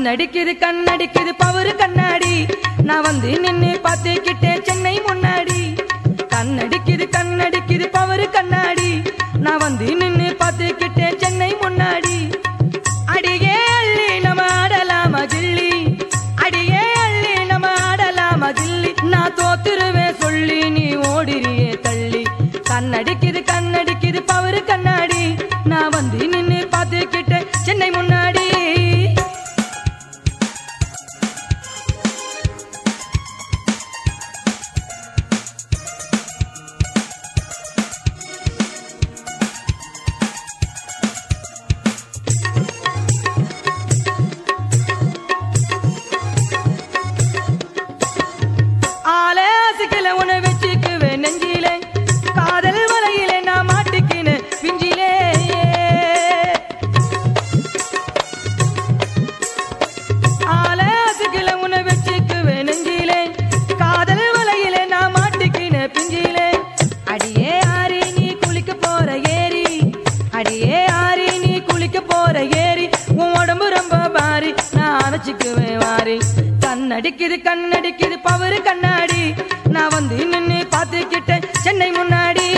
கண்ணடிக்குது கண்ணடிக்குது power கண்ணாடி நான் வந்து நின்னு பார்த்துக்கிட்டேன் சென்னை முன்னாடி கண்ணடிக்குது கண்ணடிக்குது பவரு கண்ணாடி நான் வந்து நின்னு பார்த்துக்கிட்டேன் சென்னை முன்னாடி அடியே அள்ளி நம்ம ஆடலாமா கில்லி அடியே அள்ளி நம்ம ஆடலாமா கில்லி நான் தோத்துருவேன் சொல்லி நீ ஓடிறியே தள்ளி கண்ணடிக்குது கண்ணடிக்குது பவரு கண்ணாடி நான் வந்து நின்னு பார்த்துக்கிட்டேன் சென்னை முன்னாடி ஆலாசிக்கல உன வச்சுக்குவே நெஞ்சிலே காதல் வலையிலே நான் மாட்டிக்கின பிஞ்சிலே ஆலாசிக்கல உன வச்சுக்குவே நெஞ்சிலே காதல் வலையிலே நான் மாட்டிக்கின பிஞ்சிலே அடியே ஆரி நீ குளிக்க போற ஏரி அடியே ஆரி நீ குளிக்க போற ஏரி உன் உடம்பு ரொம்ப பாரி நான் அணைச்சிக்குவேன் வாரி கண்ணடிக்குது கண்ணடிக்குது பவரு கண்ணாடி நான் வந்து நின்னு பார்த்துக்கிட்டேன் சென்னை முன்னாடி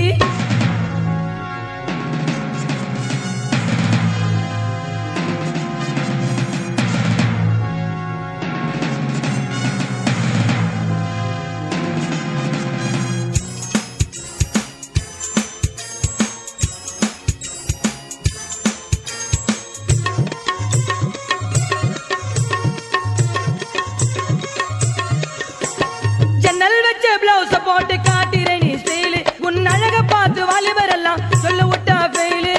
ஜன்னல் வச்ச பிளவுஸ போட்டு காட்டிற நீ ஸ்டைலு உன் அழக பார்த்து வாலிபரெல்லாம் சொல்ல விட்டா ஃபெயிலு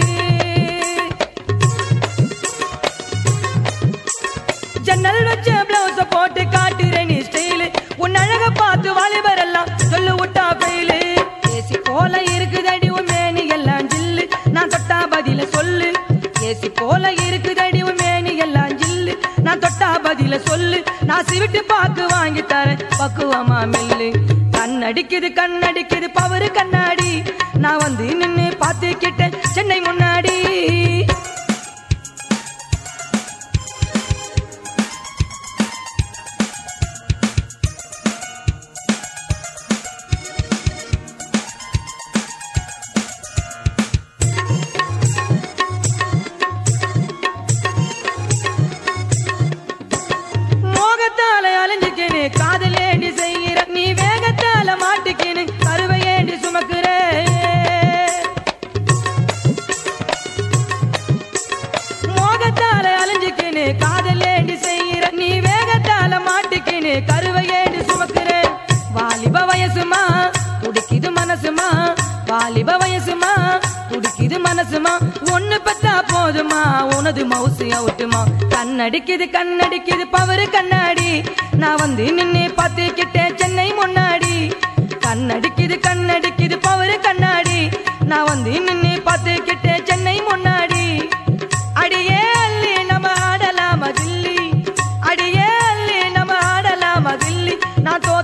ஜன்னல் வச்ச பிளவுஸ போட்டு காட்டிற நீ ஸ்டைலு உன் அழக பார்த்து வாலிபரெல்லாம் சொல்ல விட்டா ஃபெயிலு ஏசி போல இருக்குதடி உன் மேனி எல்லாம் ஜில்லு நான் தொட்டா பதில சொல்லு ஏசி போல இருக்குதடி உன் மேனி எல்லாம் ஜில்லு நான் தொட்டா பதில சொல்லு நான் சிவிட்டு பாக்கு வாங்கி தரேன் பக்குவமா மெல்லு கண்ணடிக்குது கண்ணடிக்குது பவரு கண்ணாடி நான் வந்து நின்னு பார்த்துக்கிட்டேன் சென்னை முன்னாடி மோகத்தால அலைஞ்சுக்கினு காதலேண்டி செய்கிற நீ வேகத்தால மாட்டிக்கினு கருவையேண்டி சுமக்குற மோகத்தால அலைஞ்சுக்கினு காதலேண்டி செய்கிற நீ வேகத்தால மாட்டிக்கினு கருவையேண்டி சுமக்குற வாலிப வயசுமா துடிக்குது மனசுமா வாலிப வயசுமா துடிக்குது மனசுமா ஒண்ணு பத்தா போதுமா உனது மவுசு அவுட்டுமா கண்ணடிக்குது கண்ணடிக்குது பவரு கண்ணாடி நான் வந்து நின்னு பார்த்துக்கிட்டேன் சென்னை முன்னாடி கண்ணடிக்குது கண்ணடிக்குது பவரு கண்ணாடி நான் வந்து நின்னு பார்த்துக்கிட்டேன் சென்னை முன்னாடி அடியே அள்ளி நம்ம ஆடலாமா தில்லி அடியே அள்ளி நம்ம ஆடலாமா தில்லி நான் தோ